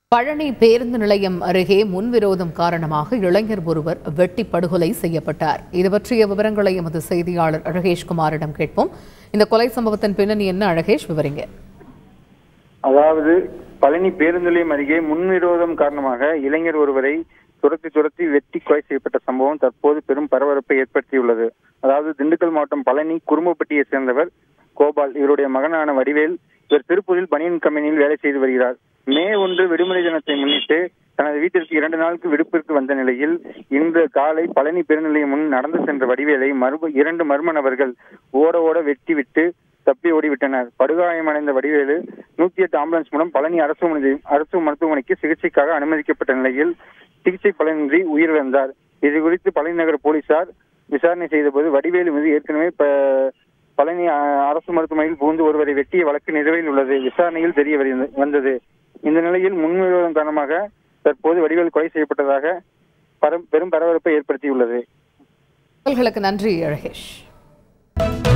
பழனி பேருந்து நிலையம் அருகே முன்விரோதம் காரணமாக இளைஞர் ஒருவர் வெட்டி படுகொலை செய்யப்பட்டார் இது பற்றிய விவரங்களை எமது செய்தியாளர் அழகேஷ்குமாரிடம் கேட்போம் இந்த கொலை சம்பவத்தின் பின்னணி என்ன அழகேஷ் விவரிங்க அதாவது பழனி பேருந்து நிலையம் அருகே முன்விரோதம் காரணமாக இளைஞர் ஒருவரை துரத்தி துரத்தி வெட்டி கொலை செய்யப்பட்ட சம்பவம் தற்போது பெரும் பரபரப்பை ஏற்படுத்தியுள்ளது அதாவது திண்டுக்கல் மாவட்டம் பழனி குறும்பப்பட்டியை சேர்ந்தவர் கோபால் இவருடைய மகனான வடிவேல் இவர் திருப்பூரில் பனியன் கம்பெனியில் வேலை செய்து வருகிறார் மே ஒன்று விடுமுறை தினத்தை முன்னிட்டு தனது வீட்டிற்கு இரண்டு நாளுக்கு விடுப்பிற்கு வந்த நிலையில் இன்று காலை பழனி பேருந்து நிலையம் முன் நடந்து சென்ற வடிவேலை மர்ம இரண்டு மர்ம நபர்கள் ஓட ஓட வெட்டி விட்டு தப்பி ஓடிவிட்டனர் படுகாயமடைந்த வடிவேலு நூத்தி எட்டு ஆம்புலன்ஸ் மூலம் பழனி அரசு மருத்துவமனை- அரசு மருத்துவமனைக்கு சிகிச்சைக்காக அனுமதிக்கப்பட்ட நிலையில் சிகிச்சை பலனின்றி உயிரிழந்தார் இது குறித்து பழனி நகர போலீசார் விசாரணை செய்தபோது வடிவேலு மீது ஏற்கனவே ப- பழனி அ- அரசு மருத்துவமனையில் புகுந்து ஒருவரை வெட்டிய வழக்கு நிலுவையில் உள்ளது விசாரணையில் தெரிய வரி- வந்தது இந்த நிலையில் முன்விரோதம் காரணமாக தற்போது வடிவேல் கொலை செய்யப்பட்டதாக பரம்- பெரும் பரபரப்பை ஏற்படுத்தியுள்ளது தகவல்களுக்கு நன்றி அழகேஷ்